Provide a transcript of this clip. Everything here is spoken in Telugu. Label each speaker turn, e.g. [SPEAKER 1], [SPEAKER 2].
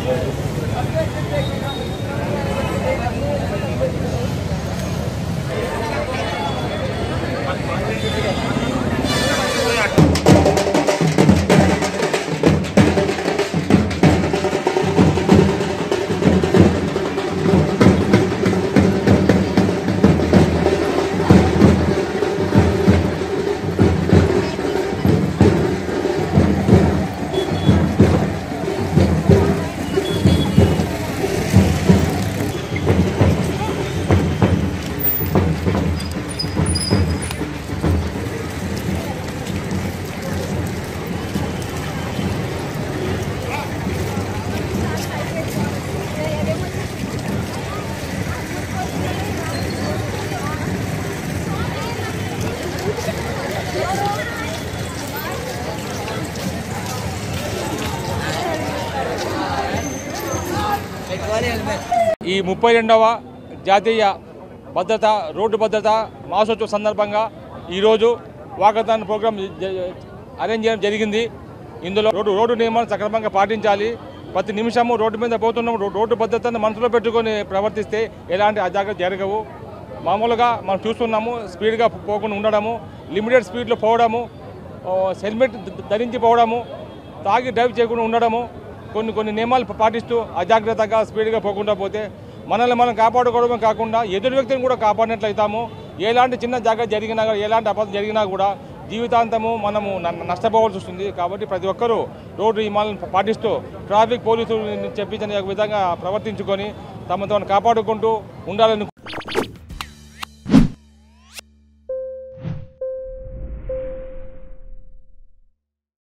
[SPEAKER 1] ఈ ముప్పై రెండవ జాతీయ భద్రత రోడ్డు భద్రత మాసోత్సవ సందర్భంగా ఈరోజు వాకథాన్ ప్రోగ్రాం జ- అరేంజ్ చేయడం జరిగింది ఇందులో రోడ్డు రోడ్డు నియమాలు సక్రమంగా పాటించాలి ప్రతి నిమిషము రోడ్డు మీద పోతున్నాం రో- రోడ్డు భద్రతను మనసులో పెట్టుకొని ప్రవర్తిస్తే ఎలాంటి అజాగ్రత్త జరగవు మామూలుగా మనం చూస్తున్నాము స్పీడ్గా పోకుండా ఉండడము లిమిటెడ్ స్పీడ్లో పోవడము ఓ, హెల్మెట్ ధ- ధరించి పోవడము తాగి డ్రైవ్ చేయకుండా ఉండడము కొన్ని కొన్ని నియమాలు పాటిస్తూ అజాగ్రత్తగా స్పీడ్గా పోకుండా పోతే మనల్ని మనం కాపాడుకోవడమే కాకుండా ఎదుటి వ్యక్తిని కూడా కాపాడినట్లయితాము ఎలాంటి చిన్న జాగ్రత్త జరిగినా కూడా ఎలాంటి అబద్ధం జరిగినా కూడా జీవితాంతము మనము న- నష్టపోవాల్సి వస్తుంది కాబట్టి ప్రతి ఒక్కరూ రోడ్డు నియమాలను పాటిస్తూ ట్రాఫిక్ పోలీసులు చెప్పించిన విధంగా ప్రవర్తించుకొని తమ తాను కాపాడుకుంటూ ఉండాలని